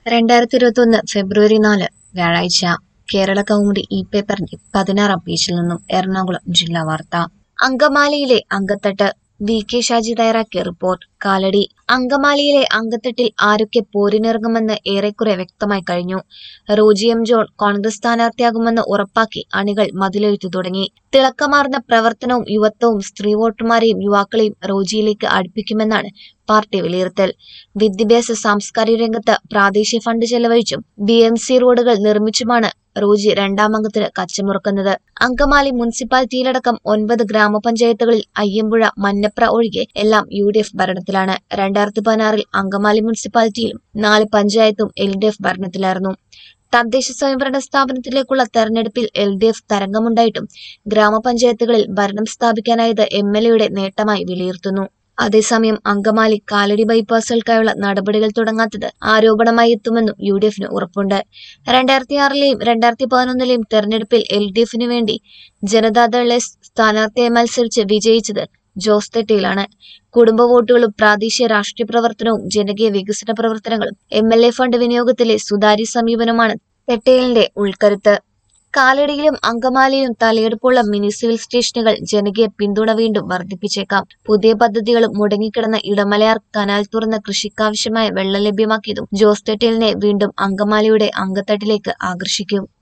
രണ്ടായിരത്തി ഇരുപത്തൊന്ന് ഫെബ്രുവരി നാല് വ്യാഴാഴ്ച കേരള കൗമുദി ഇ പേപ്പറിന്റെ പതിനാറാം പേജിൽ നിന്നും എറണാകുളം ജില്ലാ വാർത്ത അങ്കമാലിയിലെ അങ്കത്തട്ട് വി കെ ഷാജി തയ്യാറാക്കിയ റിപ്പോർട്ട് കാലടി അങ്കമാലിയിലെ അങ്കത്തട്ടിൽ ആരൊക്കെ പോരിനിറങ്ങുമെന്ന് ഏറെക്കുറെ വ്യക്തമായി കഴിഞ്ഞു റോജി എം ജോൺ കോൺഗ്രസ് സ്ഥാനാർത്ഥിയാകുമെന്ന് ഉറപ്പാക്കി അണികൾ മതിലെഴുത്തു തുടങ്ങി തിളക്കമാർന്ന പ്രവർത്തനവും യുവത്വവും സ്ത്രീ വോട്ടർമാരെയും യുവാക്കളെയും റോജിയിലേക്ക് അടുപ്പിക്കുമെന്നാണ് പാർട്ടി വിലയിരുത്തൽ വിദ്യാഭ്യാസ സാംസ്കാരിക രംഗത്ത് പ്രാദേശിക ഫണ്ട് ചെലവഴിച്ചും ബി എം സി റോഡുകൾ നിർമ്മിച്ചുമാണ് റോജി രണ്ടാം അംഗത്തിന് കച്ചമുറുക്കുന്നത് അങ്കമാലി മുനിസിപ്പാലിറ്റിയിലടക്കം ഒൻപത് ഗ്രാമപഞ്ചായത്തുകളിൽ അയ്യമ്പുഴ മന്നപ്ര ഒഴികെ എല്ലാം യു ഡി എഫ് ഭരണത്തിലാണ് രണ്ടായിരത്തി പതിനാറിൽ അങ്കമാലി മുനിസിപ്പാലിറ്റിയിലും നാല് പഞ്ചായത്തും എൽ ഡി എഫ് ഭരണത്തിലായിരുന്നു തദ്ദേശ സ്വയംഭരണ സ്ഥാപനത്തിലേക്കുള്ള തെരഞ്ഞെടുപ്പിൽ എൽ ഡി എഫ് തരംഗമുണ്ടായിട്ടും ഗ്രാമപഞ്ചായത്തുകളിൽ ഭരണം സ്ഥാപിക്കാനായത് എം എൽ എയുടെ നേട്ടമായി വിലയിരുത്തുന്നു അതേസമയം അങ്കമാലി കാലടി ബൈപ്പാസുകൾക്കായുള്ള നടപടികൾ തുടങ്ങാത്തത് ആരോപണമായി എത്തുമെന്നും യു ഡി എഫിന് ഉറപ്പുണ്ട് രണ്ടായിരത്തി ആറിലെയും രണ്ടായിരത്തി പതിനൊന്നിലെയും തെരഞ്ഞെടുപ്പിൽ എൽ ഡി എഫിന് വേണ്ടി ജനതാദൾ എസ് സ്ഥാനാർത്ഥിയായി മത്സരിച്ച് വിജയിച്ചത് ജോസ് തെറ്റയിലാണ് കുടുംബ വോട്ടുകളും പ്രാദേശിക രാഷ്ട്രീയ പ്രവർത്തനവും ജനകീയ വികസന പ്രവർത്തനങ്ങളും എം എൽ എ ഫണ്ട് വിനിയോഗത്തിലെ സുതാര്യ സമീപനമാണ് തെറ്റയിലിന്റെ ഉൾക്കരുത്ത് കാലടിയിലും അങ്കമാലിയിലും തലയെടുപ്പുള്ള മിനി സിവിൽ സ്റ്റേഷനുകൾ ജനകീയ പിന്തുണ വീണ്ടും വർദ്ധിപ്പിച്ചേക്കാം പുതിയ പദ്ധതികളും മുടങ്ങിക്കിടന്ന ഇടമലയാർ കനാൽ തുറന്ന കൃഷിക്കാവശ്യമായ വെള്ളം ലഭ്യമാക്കിയതും ജോസ് തെറ്റേലിനെ വീണ്ടും അങ്കമാലിയുടെ അങ്കത്തട്ടിലേക്ക് ആകർഷിക്കും